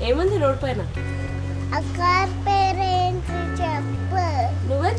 ఏముంది రోడ్ పైన ఆ కార్ పేరేంటి చెప్పు నువ్వే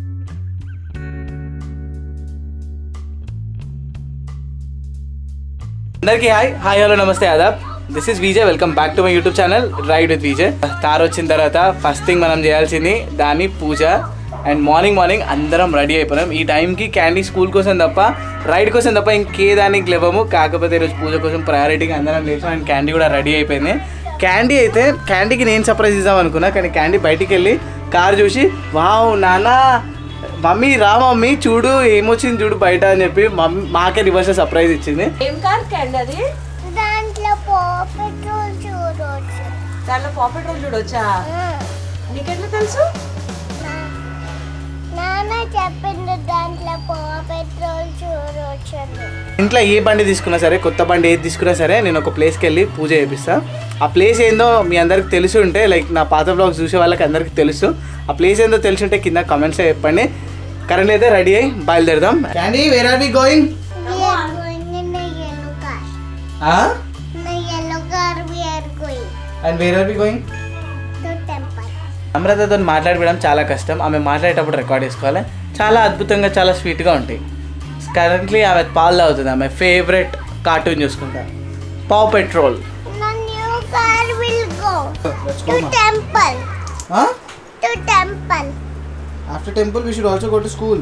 అందరికీ హాయ్ హాయ్ హలో నమస్తే ఆదాబ్ this is Vijay welcome back to my YouTube channel ride with Vijay Thar వచ్చిన తర్వాత ఫస్ట్ థింగ్ మనం చేయాల్సింది దాని పూజ అండ్ మార్నింగ్ మార్నింగ్ అందరం రెడీ అయిపోయినాం ఈ టైంకి క్యాండీ స్కూల్ కోసం తప్ప రైడ్ కోసం తప్ప ఇంకే దానికి లేవము కాకపోతే ఈరోజు పూజ కోసం ప్రయారిటీగా అందరం లేచాం అండ్ క్యాండీ కూడా రెడీ అయిపోయింది క్యాండీ అయితే క్యాండీకి నేను సర్ప్రైజ్ ఇద్దాం అనుకున్నా కానీ క్యాండీ బయటికి వెళ్ళి కార్ చూసి వావ్ నానా మమ్మీ రా మమ్మీ చూడు ఏమొచ్చింది చూడు బయట అని చెప్పి మమ్మీ మాకే రివర్స్ సర్ప్రైజ్ ఇచ్చింది ఏం కార్ క్యాండ్ అది దాంట్లో పో పెట్రోల్ చూడవచ్చు దాంట్లో పాపెట్ రోల్ చూడొచ్చా నీకెట్లా తెలుసు నా- నాన్న చెప్పిండు దాంట్లో పో పెట్రోల్ చూడవచ్చు అని. ఇంట్లో ఏ బండి తీసుకున్నా సరే కొత్త బండి ఏది తీసుకున్నా సరే నేను ఒక ప్లేస్కి వెళ్ళి పూజ చేపిస్తా ఆ ప్లేస్ ఏందో మీ అందరికి తెలిసి ఉంటే లైక్ నా పాత బ్లాగ్స్ చూసే వాళ్ళకి అందరికి తెలుసు ఆ ప్లేస్ ఏందో తెలిసి ఉంటే కింద కమెంట్స్లో చెప్పండి కరెంట్ అయితే రెడీ అయ్యి బయలుదేరదాం Candy where are we going We are going in a yellow car. In a yellow car we are going and where are we going to temple. అమృతతో మాట్లాడడం చాలా కష్టం ఆమె మాట్లాడేటప్పుడు రికార్డ్ చేసుకోవాలి చాలా అద్భుతంగా చాలా స్వీట్గా ఉంటాయి కరెంట్లీ ఆమె పాలు తాగుతుంది ఆమె ఫేవరెట్ కార్టూన్ చూసుకుంటా Paw Patrol The new car will go to temple. To temple. After temple we should also go to school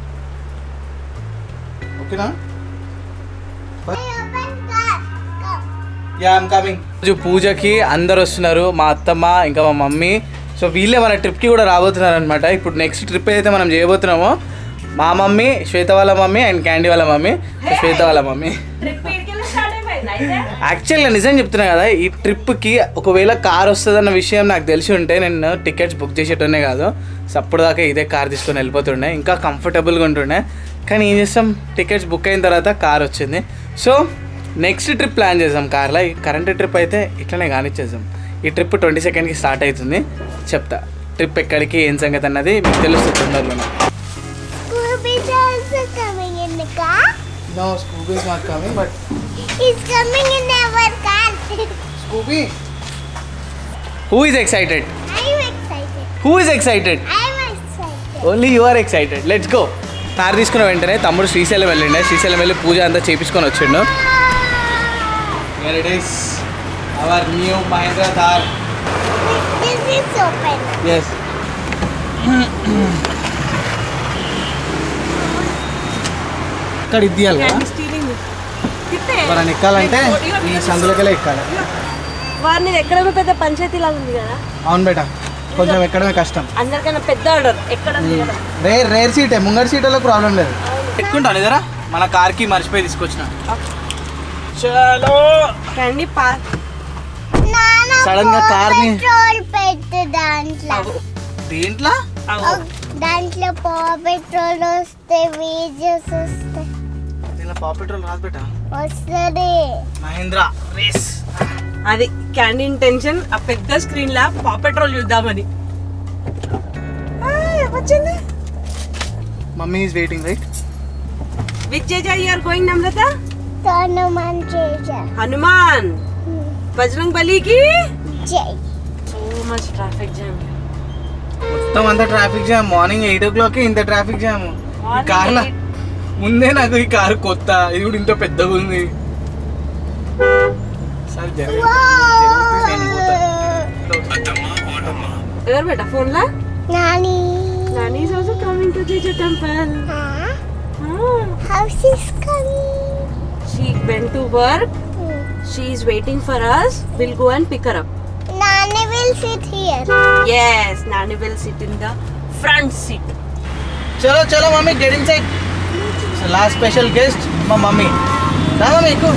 ఓకేనా I open car. Come. Yeah I'm coming రోజు పూజకి అందరు వస్తున్నారు మా అత్తమ్మ ఇంకా మా మమ్మీ సో వీళ్ళే మన ట్రిప్కి కూడా రాబోతున్నారు అనమాట ఇప్పుడు నెక్స్ట్ ట్రిప్ ఏదైతే మనం చేయబోతున్నామో మా మమ్మీ శ్వేత వాళ్ళ మమ్మీ అండ్ క్యాండీ వాళ్ళ మమ్మీ సో శ్వేత వాళ్ళ మమ్మీ ట్రిప్ ఇడికెళ్ళి స్టార్ట్ అయిపోయింది అయితే యాక్చువల్గా నిజం చెప్తున్నా కదా ఈ ట్రిప్కి ఒకవేళ కార్ వస్తుందన్న విషయం నాకు తెలిసి ఉంటే నేను టికెట్స్ బుక్ చేసేటోనే కాదు సో అప్పుడు దాకా ఇదే కార్ తీసుకొని వెళ్ళిపోతుండే ఇంకా కంఫర్టబుల్గా ఉంటుండే కానీ ఏం చేస్తాం టికెట్స్ బుక్ అయిన తర్వాత కార్ వచ్చింది సో నెక్స్ట్ ట్రిప్ ప్లాన్ చేసాం కార్లో ఈ కరెంట్ ట్రిప్ అయితే ఇట్లనే కానిచ్చేసాం ఈ ట్రిప్ ట్వంటీ సెకండ్కి స్టార్ట్ అవుతుంది చెప్తా ట్రిప్ ఎక్కడికి ఏం సంగతి అన్నది మీకు తెలుస్తుంది తొందరలోనే Scooby is also coming in the car. No Scooby is not coming but He's coming in our car. Scooby who is excited I'm excited. Who is excited I'm excited. Only you are excited let's go car తీసుకున్న వెంటనే తమ్ముడు శ్రీశైలం వెళ్ళిండే శ్రీశైలం వెళ్ళి పూజ అంతా చేపించుకొని వచ్చిండు it is our new Mahindra Thar This is open. Yes ఇక్కడ ఇద్దియాలి కదా స్టీరింగ్ తిప్పే మనం ఎక్కాలంటే ఈ సందులకెళ్ళే ఎక్కాలి వారిని ఎక్కడమే పెద్ద పంచాయతీ లాగా ఉంది కదా అవును బేట కొంచెం ఎక్కడమే కష్టం అందరికన్నా పెద్ద ఆర్డర్ ఎక్కడ రేర్ రేర్ సీటే ముంగడి సీట్లలో ప్రాబ్లం లేదు పెట్టుకుంటాను ఇదరా మన కార్కి మర్చిపోయి తీసుకొచ్చిన చలో కండి పా నాన్న Sudden గా car ని- పెట్రోల్ పెట్టు దాంట్లో దేంట్లో ఒక- దాంట్లో పో పెట్రోల్ వస్తే వీడియోస్ వస్తాయి దీనిలో పా పెట్రోల్ రాదు బేట వస్తుంది మహేంద్ర రేస్ అది క్యాండీ ఇంటెన్షన్ ఆ పెద్ద స్క్రీన్ లా పా పెట్రోల్ చూద్దామని ఆ, వచ్చింది mummy is waiting right with జేజా యూఆర్ గోయింగ్ నమ్రత తను మన చేసా హనుమాన్ బజరంగ్ బలికి జై సో మచ్ ట్రాఫిక్ జామ్ మొత్తం అంతా traffic jam morning eight o'clock ఇంత ట్రాఫిక్ జామ్ ఈ కార్ ముందే నాకు ఈ కార్ కొత్త ఇది కూడా ఇంత పెద్దగా ఉంది సరే జర- నేను పోతా. ఎవరు బేట ఫోన్ లా Nani Nani is also coming to జేజా temple house is coming she went to work she is waiting for us will go and pick up Nani will sit here yes Nani will sit in the front seat చలో చలో mummy get inside last special guest మా mummy రా mummy ఎక్కువ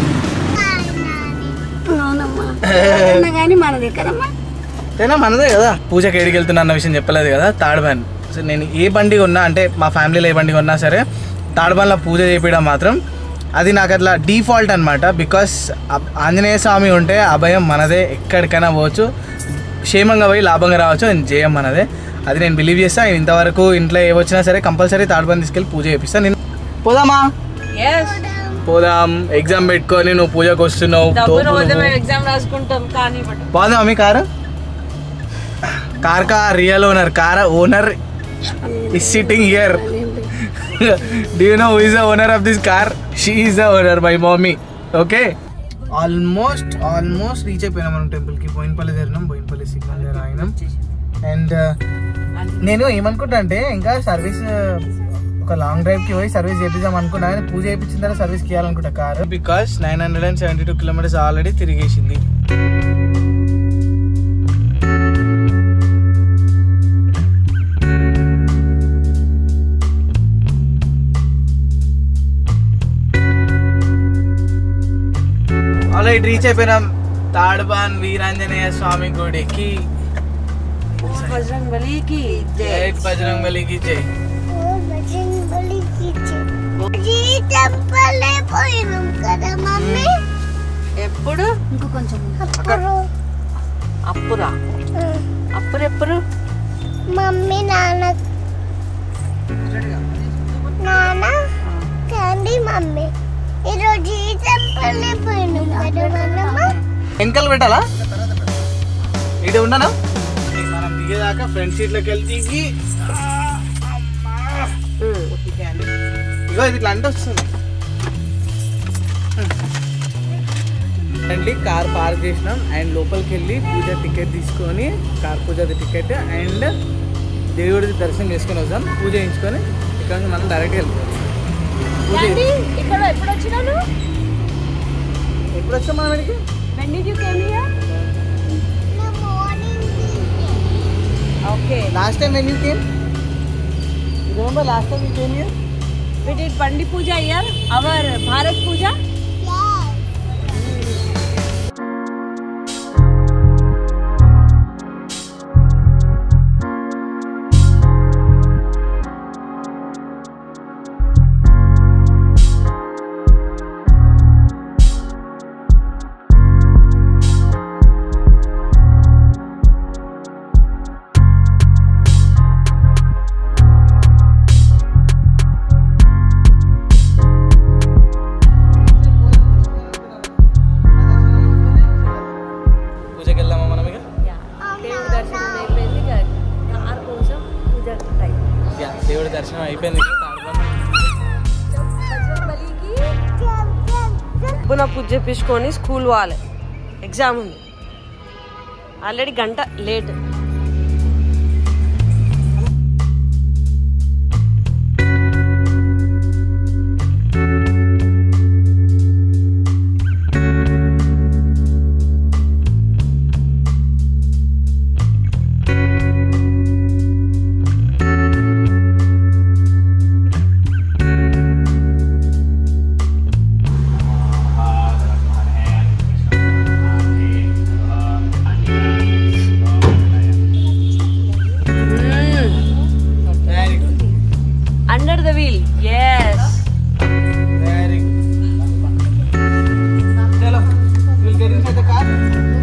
కానీ మనది కదమ్మా తేనా మనదే కదా పూజకి ఏడికి వెళ్తున్నా అన్న విషయం చెప్పలేదు కదా థర్డ్ బండ్ సో నేను ఏ బండి కొన్నా అంటే మా ఫ్యామిలీలో ఏ బండి కొన్నా సరే థర్డ్ బండ్లో పూజ చేపించడం మాత్రం అది నాకు అట్లా డిఫాల్ట్ అనమాట బికాస్ ఆంజనేయ స్వామి ఉంటే అభయం మనదే ఎక్కడికైనా పోవచ్చు క్షేమంగా పోయి లాభంగా రావచ్చు నేను జయం మనదే అది నేను బిలీవ్ చేస్తా ఇంతవరకు ఇంట్లో ఏ వచ్చినా సరే కంపల్సరీ థర్డ్ బండ్ తీసుకెళ్ళి పూజ చేపిస్తాను నేను పోదామా ఎస్ పోదాం ఎగ్జామ్ పెట్టుకొని నువ్వు పూజకు వస్తున్నావు డబ్బులు తోపు పోతే నువ్వు. మేము ఎగ్జామ్ రాసుకుంటాం కానీ బట్ బాగుందా మీ కారు కార్ కా real owner car owner is sitting here do you know who is the owner of this car she is the owner my mummy okay almost almost reach అయిపోయినాం మనం టెంపుల్కి Boinapalli జరిగినాం Boinapalli signal దగ్గర ఆగినాం and నేను ఏమనుకుంటా అంటే ఇంకా service ఒక long drive కి పోయి సర్వీస్ చేపిద్దాం అనుకున్నా కానీ పూజ చేయించిన తర్వాత సర్వీస్ చేయాలనుకుంటా car because nine hundred and seventy two kilometres already తిరిగేసింది ఆల్రెడీ రీచ్ అయిపోయినాం తాడ్బాన్ వీరాంజనేయ స్వామి గుడికి బజరంగ్ బలికి జై బజరంగ్ బలికి జై టెంపుల్ పోయినాం కదా మమ్మీ ఎప్పుడు అప్పుడు అప్పురా అప్పుడు ఎప్పుడు మమ్మీ నాన్న నాన్న కానీ మమ్మీ ఈరోజు ఈ టెంపుల్ పోయినాం కదా మనము వెనకాల పెట్టాలా ఇటు ఉన్నానా మనం దిగేదాకా ఫ్రంట్ సీట్లోకి వెళ్ళి దిగి ఇగో ఇది ఇట్లా అంటే వస్తుంది అండి కార్ పార్క్ చేసినాం అండ్ లోపలికి వెళ్ళి పూజ టికెట్ తీసుకొని కార్ పూజ టికెట్ అండ్ దేవుడి దర్శనం చేసుకొని వద్దాం పూజ చేయించుకొని ఇక్కడ నుంచి మనం డైరెక్ట్ వెళ్ళిపోవచ్చు పూజ ఇక్కడ ఎప్పుడు వచ్చినాను ఎప్పుడు వచ్చాం మనం ఇక్కడికి when did you came here నా morning okay last time when you came remember last time you came here we did Bandi Puja here, our Bharat Puja. పూజకి వెళ్దామా మనం ఇక దేవుడి దర్శనం అయిపోయింది కార్ కోసం పూజ టైం యా, దేవుడి దర్శనం అయిపోయింది పునః పూజ చేపించుకొని స్కూల్ పోవాలి ఎగ్జామ్ ఉంది ఆల్రెడీ గంట late very good under the wheel yes very good చలో will get inside the car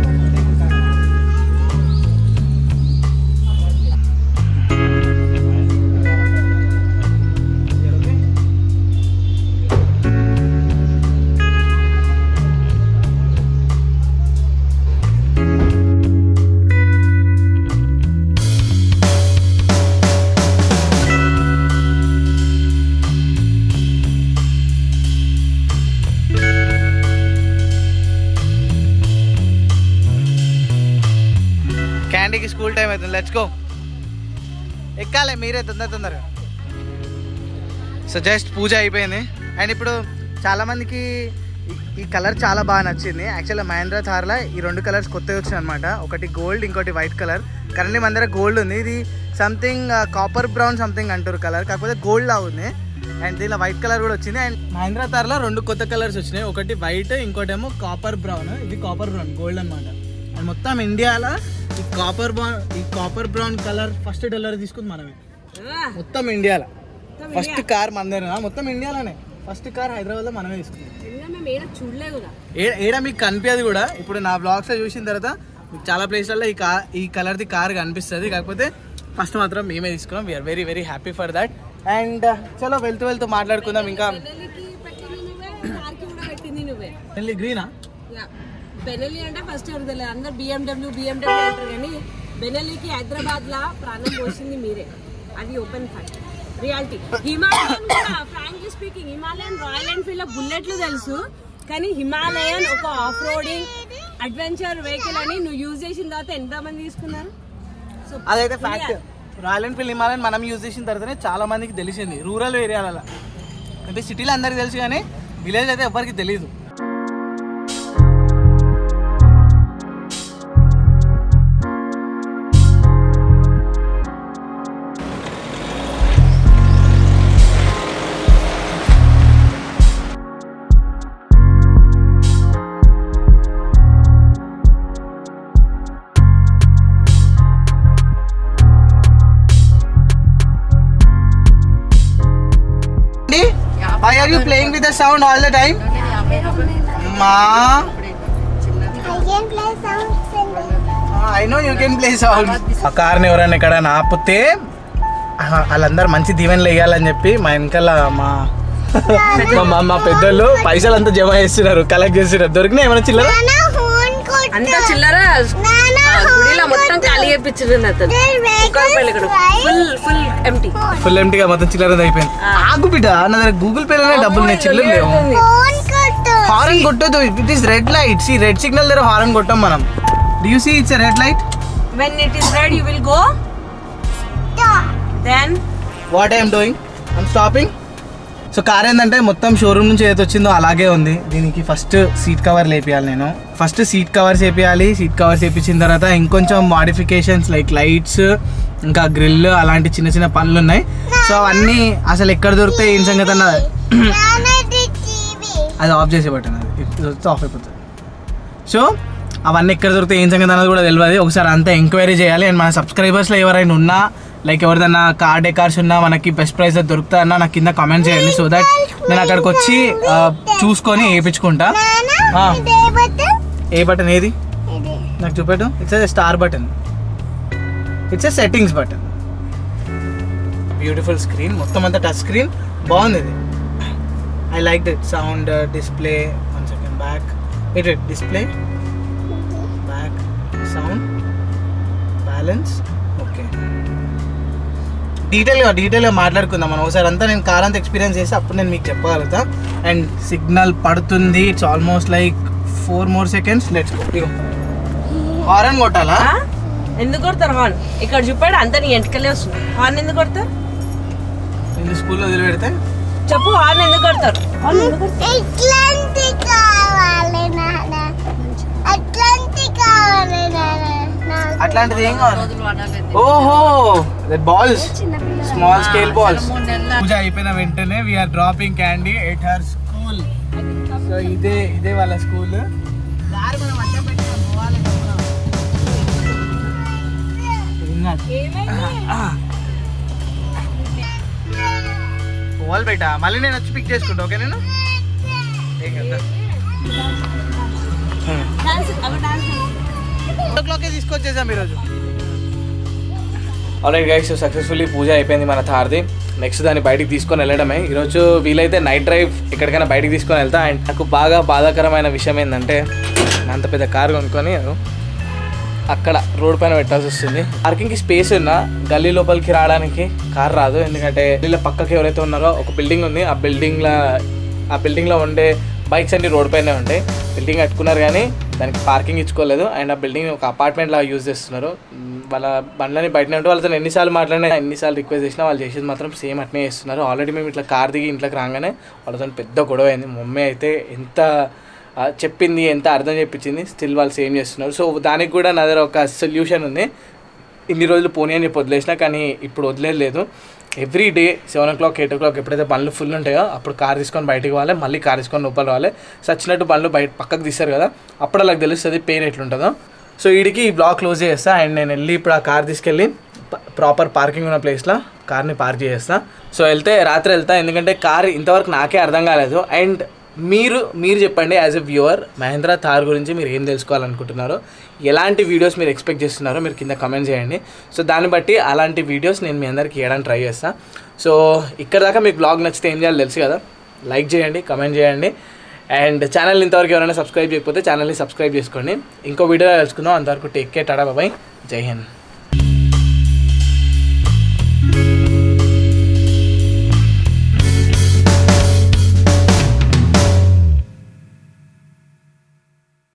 క్యాండీకి స్కూల్ టైం అవుతుంది లెట్స్ గో ఎక్కాలే మీరే తొందర తొందరగా సో జస్ట్ పూజ అయిపోయింది అండ్ ఇప్పుడు చాలామందికి ఈ- ఈ కలర్ చాలా బాగా నచ్చింది యాక్చువల్గా మహేంద్ర థార్లో ఈ రెండు కలర్స్ కొత్తవి వచ్చినాయి అనమాట ఒకటి గోల్డ్ ఇంకోటి వైట్ కలర్ కరెంట్లీ మన దగ్గర గోల్డ్ ఉంది ఇది సంథింగ్ కాపర్ బ్రౌన్ సంథింగ్ అంటారు కలర్ కాకపోతే గోల్డ్ లా ఉంది అండ్ దీనిలో వైట్ కలర్ కూడా వచ్చింది అండ్ మహేంద్ర థార్లో రెండు కొత్త కలర్స్ వచ్చినాయి ఒకటి వైట్ ఇంకోటి ఏమో కాపర్ బ్రౌన్ ఇది కాపర్ బ్రౌన్ గోల్డ్ అనమాట అండ్ మొత్తం ఇండియాలో ఈ కాపర్ బ్రౌన్ ఈ copper brown colour first delivery తీసుకుంది మనమే మొత్తం ఇండియాలో ఫస్ట్ కార్ మన దగ్గర మొత్తం ఇండియాలోనే ఫస్ట్ కార్ హైదరాబాద్లో మనమే తీసుకున్నాం మేము ఏడ చూడలే కూడా ఏ- ఏడ మీకు కనిపించదు కూడా ఇప్పుడు నా బ్లాగ్స్ చూసిన తర్వాత మీకు చాలా ప్లేస్లలో ఈ కార్ ఈ కలర్ది కార్ కనిపిస్తుంది కాకపోతే ఫస్ట్ మాత్రం మేమే తీసుకున్నాం we are very very happy for that and చలో వెళ్తూ వెళ్తూ మాట్లాడుకుందాం ఇంకా గ్రీనా బెనెలి అంటే ఫస్ట్ ఎవరు తెలియదు అందరు బిఎండబ్ల్యూ బిఎండబ్ల్యూ అంటారు కానీ బెనెలికి హైదరాబాద్ లా ప్రాణం పోసింది మీరే అది ఓపెన్ ఫ్యాక్ట్ రియాలిటీ హిమాలయన్ కూడా frankly speaking Himalayan Royal Enfield లో బుల్లెట్లు తెలుసు కానీ హిమాలయన్ ఒక ఆఫ్ రోడింగ్ అడ్వెంచర్ వెహికల్ అని నువ్వు యూజ్ చేసిన తర్వాత ఎంత మంది తీసుకున్నారు సో అదైతే ఫ్యాక్ట్ రాయల్ ఎన్ఫీల్డ్ హిమాలయన్ మనం యూజ్ చేసిన తర్వాతనే చాలా మందికి తెలిసింది రూరల్ ఏరియాలలో అంటే సిటీలో అందరికి తెలుసు కానీ విలేజ్ అయితే ఎవరికి తెలియదు Why are you playing with the sound all the time? Ma, I can play sounds in the I know you can play sound. ఆ కార్ని ఎవరైనా ఇక్కడ ఆపితే ఆహా, వాళ్ళందరూ మంచి దీవెనలు వేయాలని చెప్పి మా వెనకాల మా మా- మా మా పెద్దోళ్ళు పైసలు అంతా జమ చేస్తున్నారు కలెక్ట్ చేస్తున్నారు దొరికినా ఏమైనా చిల్లర Nana horn could అంత చిల్లర Nana ఆ గుడిలో మొత్తం ఖాళీ చేయించింది అతను ఒక్క రూపాయలు ఇక్కడ ఫుల్ ఫుల్ ఎంటీ ఫుల్ ఎంటీగా మొత్తం చిల్లర అంతా అయిపోయింది ఆగు బిడ్డ నా దగ్గర గూగుల్ పేలోనే డబ్బులు ఉన్నాయి చిల్లర లేవు horn could హారన్ కొట్టదు it is red light see red signal దగ్గర హారన్ కొట్టాం మనం do you see it's red light when it is red you will go stop. Then what I'm doing I'm stopping so car ఏంటంటే మొత్తం showroom నుంచి ఏదైతే వచ్చిందో అలాగే ఉంది దీనికి ఫస్ట్ సీట్ కవర్ లేపియాలి నేను ఫస్ట్ సీట్ కవర్స్ వేపియాలి సీట్ కవర్స్ వేపించిన తర్వాత ఇంకొంచెం మాడిఫికేషన్స్ లైక్ లైట్స్ ఇంకా గ్రిల్ అలాంటి చిన్న చిన్న పనులు ఉన్నాయి సో అవన్నీ అసలు ఎక్కడ దొరుకుతాయి ఏం సంగతి అన్నది Nana the TV. అది ఆఫ్ చేసే బటన్ అది ఇది వస్తే ఆఫ్ అయిపోతుంది సో అవన్నీ ఎక్కడ దొరుకుతాయి ఏం సంగతి అన్నది కూడా తెలియదు ఒకసారి అంతా ఎంక్వైరీ చేయాలి అండ్ మన సబ్స్క్రైబర్స్లో ఎవరైనా ఉన్నా లైక్ ఎవరిదన్నా కార్ డెకార్స్ ఉన్నా మనకి బెస్ట్ ప్రైస్ దొరుకుతా అన్న నాకు కింద కామెంట్ చేయండి సో దట్ నేను అక్కడికి వచ్చి ఆ, చూసుకొని వేయించుకుంటా Nana, Ah. ఇది ఏ button? ఏ బటన్ ఏది ఇది. నాకు చూపెట్టు it's a star button it's a settings button beautiful screen మొత్తం అంతా టచ్ స్క్రీన్ బాగుంది ఇది I like that sound display one second back it it display back sound balance okay డీటెయిల్గా డీటెయిల్గా మాట్లాడుకుందాం మనం ఒకసారి అంతా నేను కార్ అంతా ఎక్స్పీరియన్స్ చేసి అప్పుడు నేను మీకు చెప్పగలుగుతా అండ్ సిగ్నల్ పడుతుంది it's almost like four more seconds let's ఇగో హారన్ కొట్టాలా ఎందుకు కొడతారు హార్న్ ఇక్కడ చూపాడు అంత నీ ఎంటకలే వస్తుంది హార్న్ ఎందుకు కొడతారు నేను స్కూల్లో వదిలిపెడితే చెప్పు హార్న్ ఎందుకు కొడతారు హార్న్ ఎందుకు కొడతారు ఇట్లాంటి కావాలి నాన్న అట్లాంటి కావాలి నాన్న నాకు. అట్లాంటిది ఏం కావాలి ఓహో బాల్స్ స్మాల్ స్కేల్ బాల్స్ పూజ అయిపోయిన వెంటనే we are dropping Candy at her school so ఇదే ఇదే వాళ్ళ స్కూల్ పోవాలి బయట మళ్ళీ నేను వచ్చి పిక్ చేసుకుంటా ఓకే నేను ఏం కదా డాన్స్ అవి డాన్స్ ఓ క్లాకే తీసుకొచ్చేసాం ఈరోజు ఆల్రెడీ గైస్ సక్సెస్ఫుల్లీ పూజ అయిపోయింది మన థార్ది నెక్స్ట్ దాన్ని బయటికి తీసుకొని వెళ్ళడమే ఈరోజు వీలైతే నైట్ డ్రైవ్ ఎక్కడికైనా బయటికి తీసుకొని వెళ్తా అండ్ నాకు బాగా బాధాకరమైన విషయం ఏంటంటే అంత పెద్ద కారు కొనుక్కొని అక్కడ రోడ్ పైన పెట్టాల్సి వస్తుంది పార్కింగ్కి స్పేస్ ఉన్నా గల్లీ లోపలికి రావడానికి కార్ రాదు ఎందుకంటే గల్లీలో పక్కకి ఎవరైతే ఉన్నారో ఒక బిల్డింగ్ ఉంది ఆ బిల్డింగ్లో ఆ బిల్డింగ్లో ఉండే బైక్స్ అన్ని రోడ్ పైనే ఉంటాయి బిల్డింగ్ కట్టుకున్నారు కానీ దానికి పార్కింగ్ ఇచ్చుకోలేదు అండ్ ఆ బిల్డింగ్ ఒక అపార్ట్మెంట్ లాగా యూజ్ చేస్తున్నారు మ్, వాళ్ళ బండ్లని బయటనే ఉంటే వాళ్ళతో ఎన్నిసార్లు మాట్లాడినా ఎన్నిసార్లు రిక్వెస్ట్ చేసినా వాళ్ళు చేసేది మాత్రం సేమ్ అట్నే చేస్తున్నారు ఆల్రెడీ మేము ఇట్లా కార్ దిగి ఇంట్లోకి రాగానే వాళ్ళతో పెద్ద గొడవ అయింది మమ్మీ అయితే ఎంత ఆ, చెప్పింది ఎంత అర్థం చెప్పించింది స్టిల్ వాళ్ళు సేమ్ చేస్తున్నారు సో దానికి కూడా నా దగ్గర ఒక సొల్యూషన్ ఉంది ఇన్ని రోజులు పోనీ అని చెప్పి వదిలేసిన కానీ ఇప్పుడు వదిలేదు లేదు every day seven o'clock eight o'clock ఎప్పుడైతే బండ్లు ఫుల్ ఉంటాయో అప్పుడు కార్ తీసుకొని బయటికి పోవాలి మళ్ళీ కార్ తీసుకొని లోపల రావాలి సచ్చినట్టు బండ్లు బయట పక్కకు తీస్తారు కదా అప్పుడు అలాగ తెలుస్తుంది పెయిన్ ఎట్లుంటుందో సో వీడికి ఈ బ్లాక్ క్లోజ్ చేస్తా అండ్ నేను వెళ్ళి ఇప్పుడు ఆ కార్ తీసుకెళ్ళి ప్రాపర్ పార్కింగ్ ఉన్న ప్లేస్లో కార్ని పార్క్ చేస్తా సో వెళ్తే రాత్రి వెళ్తా ఎందుకంటే కార్ ఇంతవరకు నాకే అర్థం కాలేదు అండ్ మీరు మీరు చెప్పండి as a viewer Mahindra Thar గురించి మీరు ఏం తెలుసుకోవాలనుకుంటున్నారో ఎలాంటి వీడియోస్ మీరు ఎక్స్పెక్ట్ చేస్తున్నారో మీరు కింద కమెంట్ చేయండి సో దాన్ని బట్టి అలాంటి వీడియోస్ నేను మీ అందరికి ఇవ్వడానికి ట్రై చేస్తాను సో ఇక్కడ దాకా మీకు బ్లాగ్ నచ్చితే ఏం చేయాలో తెలుసు కదా లైక్ చేయండి కమెంట్ చేయండి అండ్ ఛానల్ ఇంతవరకు ఎవరైనా సబ్స్క్రైబ్ చేయకపోతే ఛానల్ని సబ్స్క్రైబ్ చేసుకోండి ఇంకో వీడియో తెలుసుకుందాం అంతవరకు టేక్ కేర్ టాడా బాబాయ్ జై హింద్